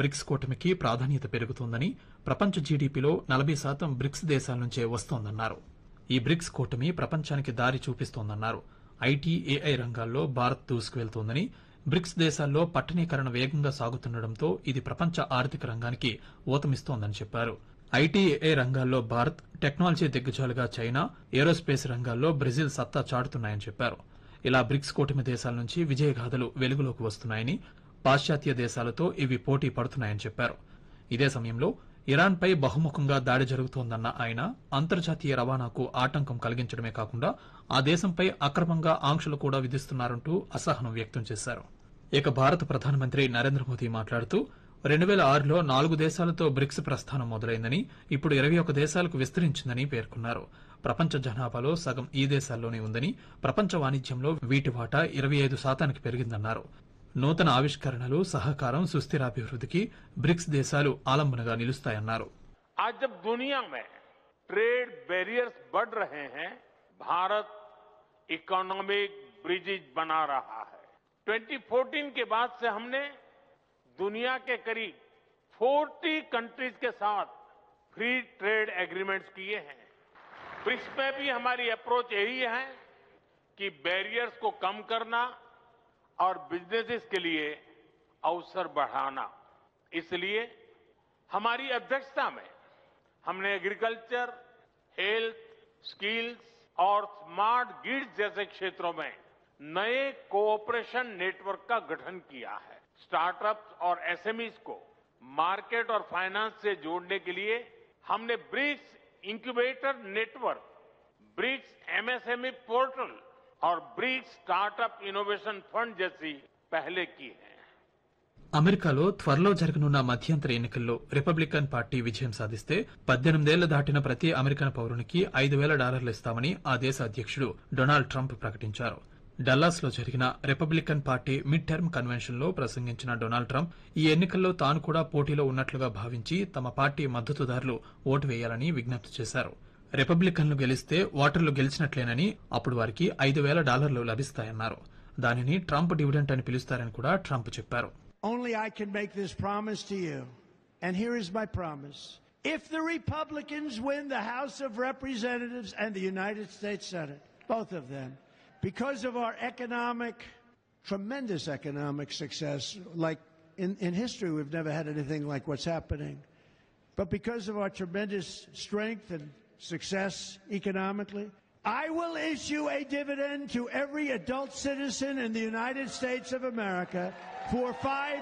Bricks కూటమికి ప్రాధాన్యత పెరుగుతోందని ప్రపంచ జీడీపీలో నలభై శాతం బ్రిక్స్ దేశాల నుంచే వస్తోందన్నారు ఈ బ్రిక్స్ కూటమి ప్రపంచానికి దారి చూపిస్తోందన్నారు ఐటీ ఏఐ రంగాల్లో భారత్ దూసుకువెళ్తోందని బ్రిక్స్ దేశాల్లో పట్టణీకరణ వేగంగా సాగుతుండటంతో ఇది ప్రపంచ ఆర్థిక రంగానికి ఊతమిస్తోందని చెప్పారు ఐటీఏఐ రంగాల్లో భారత్ టెక్నాలజీ దిగ్గజాలుగా చైనా ఏరోస్పేస్ రంగాల్లో బ్రెజిల్ సత్తా చాటుతున్నాయని చెప్పారు ఇలా బ్రిక్స్ కూటమి దేశాల నుంచి విజయగాథలు వెలుగులోకి వస్తున్నాయని పాశ్చాత్య దేశాలతో ఇవి పోటీ పడుతున్నాయని చెప్పారు ఇదే సమయంలో ఇరాన్పై బహుముఖంగా దాడి జరుగుతోందన్న ఆయన అంతర్జాతీయ రవాణాకు ఆటంకం కలిగించడమే కాకుండా ఆ దేశంపై అక్రమంగా ఆంక్షలు కూడా విధిస్తున్నారంటూ అసహనం వ్యక్తం చేశారు ఇక భారత ప్రధానమంత్రి నరేంద్ర మోదీ మాట్లాడుతూ రెండు వేల ఆరులో నాలుగు దేశాలతో బ్రిక్స్ ప్రస్థానం మొదలైందని ఇప్పుడు ఇరవై ఒక దేశాలకు విస్తరించిందని పేర్కొన్నారు ప్రపంచ జనాభాలో సగం ఈ దేశాల్లోనే ఉందని ప్రపంచ వాణిజ్యంలో వీటి వాటా ఇరవై ఐదు శాతానికి పెరిగిందన్నారు నూతన ఆవిష్కరణలు సహకారం సుస్థిరాభివృద్ధికి బ్రిక్స్ దేశాలు ఆలంబనగా నిలుస్తాయన్నారు आज जब दुनिया में ट्रेड बैरियर्स बढ़ रहे हैं भारत इकोनॉमिक ब्रिजेज बना रहा है 2014 के बाद से हमने दुनिया के करीब 40 कंट्रीज के साथ फ्री ट्रेड एग्रीमेंट्स किए हैं ब्रिक्स में भी हमारी अप्रोच यही है कि बैरियर्स को कम करना और बिजनेसेस के लिए अवसर बढ़ाना इसलिए हमारी अध्यक्षता में हमने एग्रीकल्चर हेल्थ स्किल्स और स्मार्ट ग्रिड्स जैसे क्षेत्रों में नए कोऑपरेशन नेटवर्क का गठन किया है स्टार्टअप्स और एसएमईज को मार्केट और फाइनेंस से जोड़ने के लिए हमने BRICS incubator network BRICS MSME portal और ब्रिक्स स्टार्टअप इनोवेशन फंड जैसी पहले की है అమెరికాలో త్వరలో జరగనున్న మధ్యంతర ఎన్నికల్లో రిపబ్లికన్ పార్టీ విజయం సాధిస్తే పద్దెనిమిదేళ్లు దాటిన ప్రతి అమెరికన్ పౌరునికి ఐదు వేల డాలర్లు ఇస్తామని ఆ దేశ అధ్యక్షుడు డొనాల్డ్ ట్రంప్ ప్రకటించారు డల్లాస్ లో జరిగిన Republican party mid term convention లో ప్రసంగించిన డొనాల్డ్ ట్రంప్ ఈ ఎన్నికల్లో తాను కూడా పోటీలో ఉన్నట్లుగా భావించి తమ పార్టీ మద్దతుదారులు ఓటు వేయాలని విజ్ఞప్తి చేశారు రిపబ్లికన్లు గెలిస్తే ఓటర్లు గెలిచినట్లేనని అప్పుడు వారికి ఐదు వేల డాలర్లు లభిస్తాయన్నారు దానిని ట్రంప్ డివిడెంట్ అని పిలుస్తారని కూడా ట్రంప్ చెప్పారు Only I can make this promise to you. And here is my promise. If the Republicans win the House of Representatives and the United States Senate, both of them, because of our economic, tremendous economic success, like in, in history, we've never had anything like what's happening. But because of our tremendous strength and success economically, I will issue a dividend to every adult citizen in the United States of America for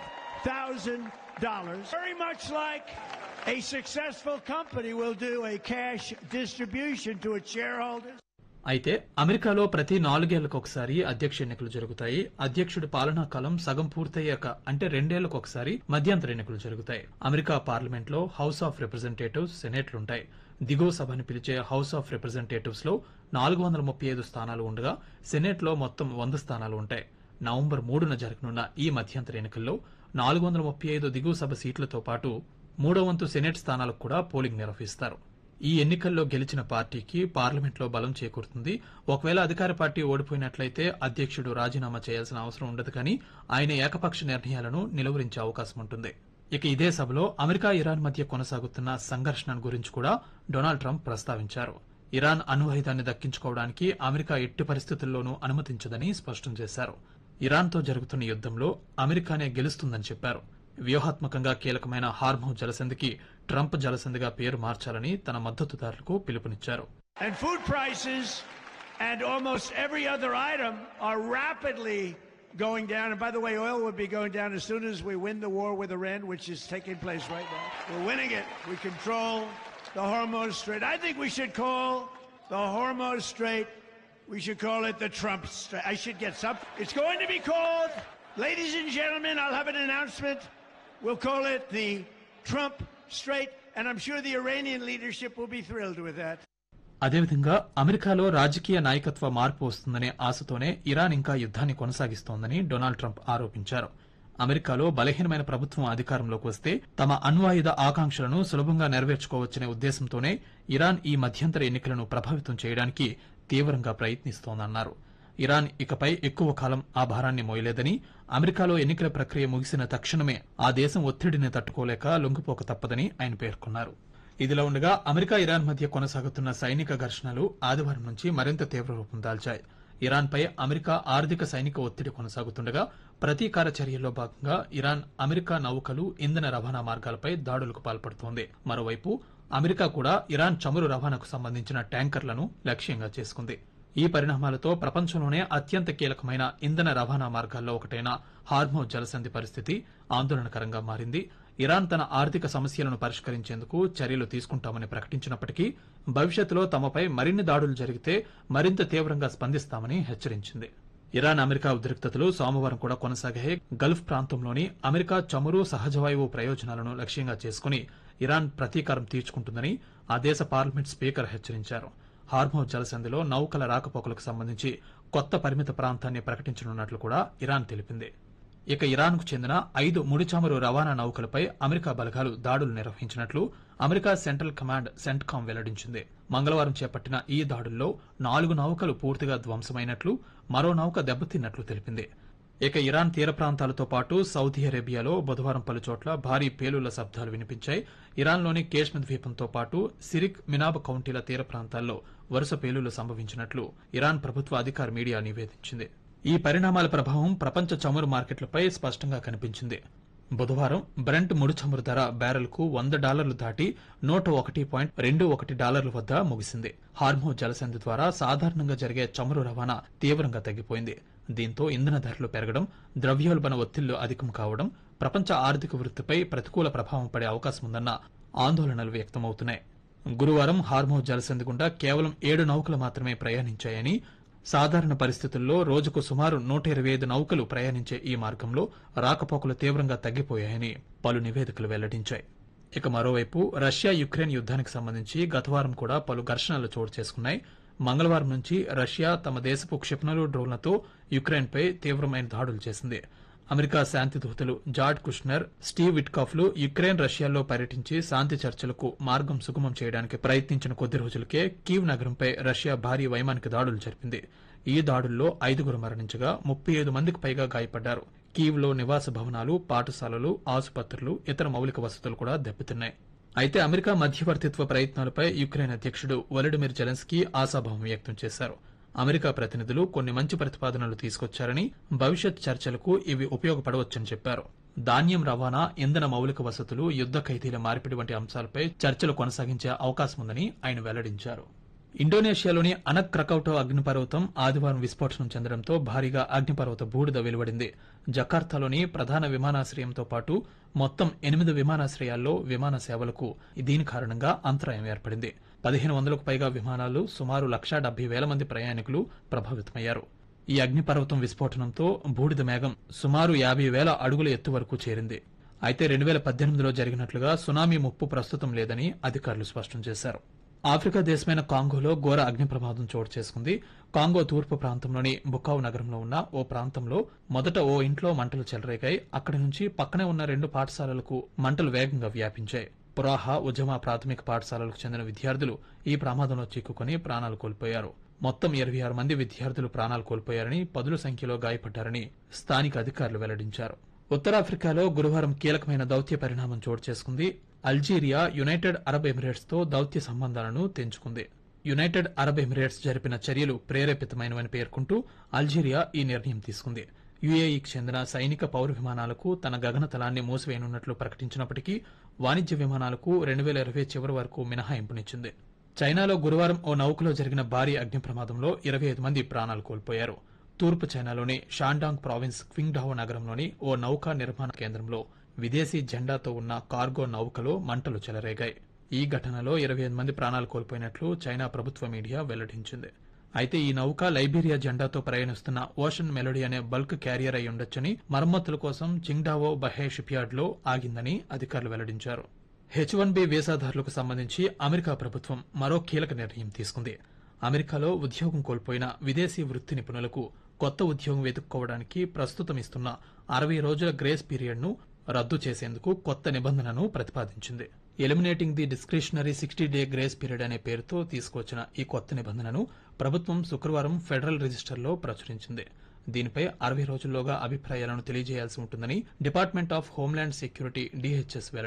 $5,000. Very much like a successful company will do a cash distribution to its shareholders. అయితే అమెరికాలో ప్రతి నాలుగేళ్లకు ఒకసారి అధ్యక్ష ఎన్నికలు జరుగుతాయి అధ్యక్షుడి పాలనా కాలం సగం పూర్తయ్యాక అంటే రెండేళ్లకు ఒకసారి మధ్యంతర ఎన్నికలు జరుగుతాయి అమెరికా పార్లమెంట్ లో హౌస్ ఆఫ్ రిప్రజెంటేటివ్స్ సెనేట్లుంటాయి దిగువ సభని పిలిచే హౌస్ ఆఫ్ రిప్రజెంటేటివ్స్ లో నాలుగు వందల ముప్పై ఐదు స్థానాలు ఉండగా సెనేట్ లో మొత్తం వంద స్థానాలు ఉంటాయి నవంబర్ మూడున జరగనున్న ఈ మధ్యంతర ఎన్నికల్లో నాలుగు వందల ముప్పై ఐదు దిగువ సభ సీట్లతో పాటు మూడో వంతు సెనేట్ స్థానాలకు కూడా పోలింగ్ నిర్వహిస్తారు ఈ ఎన్నికల్లో గెలిచిన పార్టీకి పార్లమెంట్లో బలం చేకూరుతుంది ఒకవేళ అధికార పార్టీ ఓడిపోయినట్లయితే అధ్యక్షుడు రాజీనామా చేయాల్సిన అవసరం ఉండదు కానీ ఆయన ఏకపక్ష నిర్ణయాలను నిలువరించే అవకాశం ఉంటుంది ఇక ఇదే సభలో అమెరికా ఇరాన్ మధ్య కొనసాగుతున్న సంఘర్షణ గురించి కూడా డొనాల్డ్ ట్రంప్ ప్రస్తావించారు ఇరాన్ అణ్వాయుధాన్ని దక్కించుకోవడానికి అమెరికా ఎట్టి పరిస్థితుల్లోనూ అనుమతించదని స్పష్టం చేశారు ఇరాన్తో జరుగుతున్న యుద్దంలో అమెరికానే గెలుస్తుందని చెప్పారు వ్యూహాత్మకంగా కీలకమైన హార్మో జలసంధికి ట్రంప్ జలసంధిగా పేరు మార్చాలని తన మద్దతుదారులకు పిలుపునిచ్చారు And food prices and almost every other item are rapidly going down. And by the way, oil will be going down as soon as we win the war with Iran, which is taking place right now. We're winning it. We control the Hormuz Strait. I think we should call the Hormuz Strait, we should call it the Trump Strait. I should get some. It's going to be called, ladies and gentlemen, I'll have an announcement. We'll call it the Trump Strait. And I'm sure the Iranian leadership will be thrilled with that. అదేవిధంగా అమెరికాలో రాజకీయ నాయకత్వ మార్పు వస్తుందనే ఆశతోనే Iran ఇంకా యుద్దాన్ని కొనసాగిస్తోందని Donald Trump ఆరోపించారు అమెరికాలో బలహీనమైన ప్రభుత్వం అధికారంలోకి వస్తే తమ అణ్వాయుధ ఆకాంక్షలను సులభంగా నెరవేర్చుకోవచ్చనే ఉద్దేశంతోనే ఇరాన్ ఈ మధ్యంతర ఎన్నికలను ప్రభావితం చేయడానికి తీవ్రంగా ప్రయత్నిస్తోందన్నారు ఇరాన్ ఇకపై ఎక్కువ కాలం ఆ భారాన్ని మోయలేదని అమెరికాలో ఎన్నికల ప్రక్రియ ముగిసిన తక్షణమే ఆ దేశం ఒత్తిడిని తట్టుకోలేక లొంగిపోక తప్పదని ఆయన పేర్కొన్నారు ఇదిలా ఉండగా అమెరికా ఇరాన్ మధ్య కొనసాగుతున్న సైనిక ఘర్షణలు ఆదివారం నుంచి మరింత తీవ్ర రూపం దాల్చాయి ఇరాన్పై అమెరికా ఆర్థిక సైనిక ఒత్తిడి కొనసాగుతుండగా ప్రతీకార చర్యల్లో భాగంగా ఇరాన్ అమెరికా నౌకలు ఇంధన రవాణా మార్గాలపై దాడులకు పాల్పడుతోంది మరోవైపు అమెరికా కూడా ఇరాన్ చమురు రవాణాకు సంబంధించిన ట్యాంకర్లను లక్ష్యంగా చేసుకుంది ఈ పరిణామాలతో ప్రపంచంలోనే అత్యంత కీలకమైన ఇంధన రవాణా మార్గాల్లో ఒకటైన హార్మో జలసంధి పరిస్థితి ఆందోళనకరంగా మారింది ఇరాన్ తన ఆర్థిక సమస్యలను పరిష్కరించేందుకు చర్యలు తీసుకుంటామని ప్రకటించినప్పటికీ భవిష్యత్తులో తమపై మరిన్ని దాడులు జరిగితే మరింత తీవ్రంగా స్పందిస్తామని హెచ్చరించింది ఇరాన్ అమెరికా ఉద్రిక్తతలు సోమవారం కూడా కొనసాగాయి గల్ఫ్ ప్రాంతంలోని అమెరికా చమురు సహజవాయువు ప్రయోజనాలను లక్ష్యంగా చేసుకుని ఇరాన్ ప్రతీకారం తీర్చుకుంటుందని ఆ దేశ పార్లమెంట్ స్పీకర్ హెచ్చరించారు హార్మో జలసంధిలో నౌకల రాకపోకలకు సంబంధించి కొత్త పరిమిత ప్రాంతాన్ని ప్రకటించనున్నట్లు కూడా ఇరాన్ తెలిపింది ఇక ఇరాన్కు చెందిన ఐదు ముడి చమురు రవాణా నౌకలపై అమెరికా బలగాలు దాడులు నిర్వహించినట్లు అమెరికా సెంట్రల్ కమాండ్ సెంట్కామ్ వెల్లడించింది మంగళవారం చేపట్టిన ఈ దాడుల్లో నాలుగు నౌకలు పూర్తిగా ధ్వంసమైనట్లు మరో నౌక దెబ్బతిన్నట్లు తెలిపింది ఇక ఇరాన్ తీర ప్రాంతాలతో పాటు సౌదీ అరేబియాలో బుధవారం పలుచోట్ల భారీ పేలుళ్ల శబ్దాలు వినిపించాయి ఇరాన్లోని కేష్మ ద్వీపంతో పాటు సిరిక్ మినాబ్ కౌంటీల తీర ప్రాంతాల్లో వరుస పేలుళ్లు సంభవించినట్లు ఇరాన్ ప్రభుత్వ అధికార మీడియా నివేదించింది ఈ పరిణామాల ప్రభావం ప్రపంచ చమురు మార్కెట్లపై స్పష్టంగా కనిపించింది బుధవారం బ్రెంట్ ముడి చమురు ధర బ్యారెల్కు వంద డాలర్లు దాటి నూట ఒకటి పాయింట్ రెండు ఒకటి డాలర్ల వద్ద ముగిసింది హార్మో జలసంధి ద్వారా సాధారణంగా జరిగే చమురు రవాణా తీవ్రంగా తగ్గిపోయింది దీంతో ఇంధన ధరలు పెరగడం ద్రవ్యోల్బణ ఒత్తిళ్లు అధికం కావడం ప్రపంచ ఆర్థిక వృత్తిపై ప్రతికూల ప్రభావం పడే అవకాశం ఉందన్న ఆందోళనలు వ్యక్తమవుతున్నాయి గురువారం హార్మో జలసంధి గుండా కేవలం ఏడు నౌకలు మాత్రమే ప్రయాణించాయని సాధారణ పరిస్థితుల్లో రోజుకు సుమారు నూట ఇరవై ఐదు నౌకలు ప్రయాణించే ఈ మార్గంలో రాకపోకలు తీవ్రంగా తగ్గిపోయాయని పలు నివేదికలు వెల్లడించాయి ఇక మరోవైపు రష్యా యుక్రెయిన్ యుద్దానికి సంబంధించి గతవారం కూడా పలు ఘర్షణలు చోటు చేసుకున్నాయి మంగళవారం నుంచి రష్యా తమ దేశపు క్షిపణులు డ్రోన్లతో యుక్రెయిన్పై తీవ్రమైన దాడులు చేసింది అమెరికా శాంతి దూతలు జార్డ్ కుష్నర్ స్టీవ్ విట్కాఫ్లు యుక్రెయిన్ రష్యాలో పర్యటించి శాంతి చర్చలకు మార్గం సుగమం చేయడానికి ప్రయత్నించిన కొద్ది రోజులకే కీవ్ నగరంపై రష్యా భారీ వైమానిక దాడులు జరిపింది ఈ దాడుల్లో ఐదుగురు మరణించగా ముప్పై ఐదు మందికి పైగా గాయపడ్డారు కీవ్లో నివాస భవనాలు పాఠశాలలు ఆసుపత్రులు ఇతర మౌలిక వసతులు కూడా దెబ్బతిన్నాయి అయితే అమెరికా మధ్యవర్తిత్వ ప్రయత్నాలపై యుక్రెయిన్ అధ్యక్షుడు వలడిమిర్ జెలెన్స్కీ ఆశాభావం వ్యక్తం చేశారు అమెరికా ప్రతినిధులు కొన్ని మంచి ప్రతిపాదనలు తీసుకొచ్చారని భవిష్యత్ చర్చలకు ఇవి ఉపయోగపడవచ్చని చెప్పారు ధాన్యం రవాణా ఇంధన మౌలిక వసతులు యుద్ద ఖైదీల మార్పిడి వంటి అంశాలపై చర్చలు కొనసాగించే అవకాశం ఉందని ఆయన వెల్లడించారు ఇండోనేషియాలోని అనక్ క్రకౌటో అగ్నిపర్వతం ఆదివారం విస్ఫోటనం చెందడంతో భారీగా అగ్నిపర్వత బూడిద వెలువడింది జకార్తాలోని ప్రధాన విమానాశ్రయంతో పాటు మొత్తం ఎనిమిది విమానాశ్రయాల్లో విమాన సేవలకు దీని కారణంగా అంతరాయం ఏర్పడింది పదిహేను వందలకు పైగా విమానాలు సుమారు లక్షా డెబ్బై వేల మంది ప్రయాణికులు ప్రభావితమయ్యారు ఈ అగ్నిపర్వతం విస్ఫోటనంతో బూడిద మేఘం సుమారు యాభై వేల అడుగుల ఎత్తు వరకు చేరింది అయితే రెండు వేల పద్దెనిమిదిలో జరిగినట్లుగా సునామీ ముప్పు ప్రస్తుతం లేదని అధికారులు స్పష్టం చేశారు ఆఫ్రికా దేశమైన కాంగోలో ఘోర అగ్ని ప్రమాదం చోటు చేసుకుంది కాంగో తూర్పు ప్రాంతంలోని బుకావు నగరంలో ఉన్న ఓ ప్రాంతంలో మొదట ఓ ఇంట్లో మంటలు చెలరేగాయి అక్కడి నుంచి పక్కనే ఉన్న రెండు పాఠశాలలకు మంటలు వేగంగా వ్యాపించాయి పురాహ ఉజమా ప్రాథమిక పాఠశాలలకు చెందిన విద్యార్థులు ఈ ప్రమాదంలో చిక్కుకుని ప్రాణాలు కోల్పోయారు మొత్తం ఇరవై ఆరు మంది విద్యార్థులు ప్రాణాలు కోల్పోయారని పదుల సంఖ్యలో గాయపడ్డారని స్థానిక అధికారులు వెల్లడించారు ఉత్తరాఫ్రికాలో గురువారం కీలకమైన దౌత్య పరిణామం చోటు చేసుకుంది అల్జీరియా యునైటెడ్ అరబ్ ఎమిరేట్స్ తో దౌత్య సంబంధాలను తెంచుకుంది యునైటెడ్ అరబ్ ఎమిరేట్స్ జరిపిన చర్యలు ప్రేరేపితమైనవని పేర్కొంటూ అల్జీరియా ఈ నిర్ణయం తీసుకుంది యుఏఈకి చెందిన సైనిక పౌర విమానాలకు తన గగనతలాన్ని మూసివేయనున్నట్లు ప్రకటించినప్పటికీ వాణిజ్య విమానాలకు రెండు వేల ఇరవై చివరి వరకు మినహాయింపునిచ్చింది చైనాలో గురువారం ఓ నౌకలో జరిగిన భారీ అగ్ని ప్రమాదంలో ఇరవై ఐదు మంది ప్రాణాలు కోల్పోయారు తూర్పు చైనాలోని షాండాంగ్ ప్రావిన్స్ క్వింగ్డావో నగరంలోని ఓ నౌకా నిర్మాణ కేంద్రంలో విదేశీ జెండాతో ఉన్న కార్గో నౌకలో మంటలు చెలరేగాయి ఈ ఘటనలో ఇరవై ఐదు మంది ప్రాణాలు కోల్పోయినట్లు చైనా ప్రభుత్వ మీడియా వెల్లడించింది అయితే ఈ నౌక లైబీరియా జెండాతో ప్రయాణిస్తున్న ఓషన్ మెలోడీ అనే బల్క్ క్యారియర్ అయి ఉండొచ్చని మరమ్మతుల కోసం చింగ్డావో బహే షిప్యార్డ్ లో ఆగిందని అధికారులు వెల్లడించారు హెచ్ వన్ బి వీసాదారులకు సంబంధించి అమెరికా ప్రభుత్వం మరో కీలక నిర్ణయం తీసుకుంది అమెరికాలో ఉద్యోగం కోల్పోయిన విదేశీ వృత్తి నిపుణులకు కొత్త ఉద్యోగం వెతుక్కోవడానికి ప్రస్తుతం ఇస్తున్న అరవై రోజుల గ్రేస్ పీరియడ్ ను రద్దు చేసేందుకు కొత్త నిబంధనను ప్రతిపాదించింది eliminating the discretionary sixty day grace period అనే పేరుతో తీసుకొచ్చిన ఈ కొత్త నిబంధనను ప్రభుత్వం శుక్రవారం ఫెడరల్ రిజిస్టర్లో ప్రచురించింది దీనిపై అరవై రోజుల్లోగా అభిప్రాయాలను తెలియజేయాల్సి ఉంటుందని department of homeland security DHS వెల్లడించింది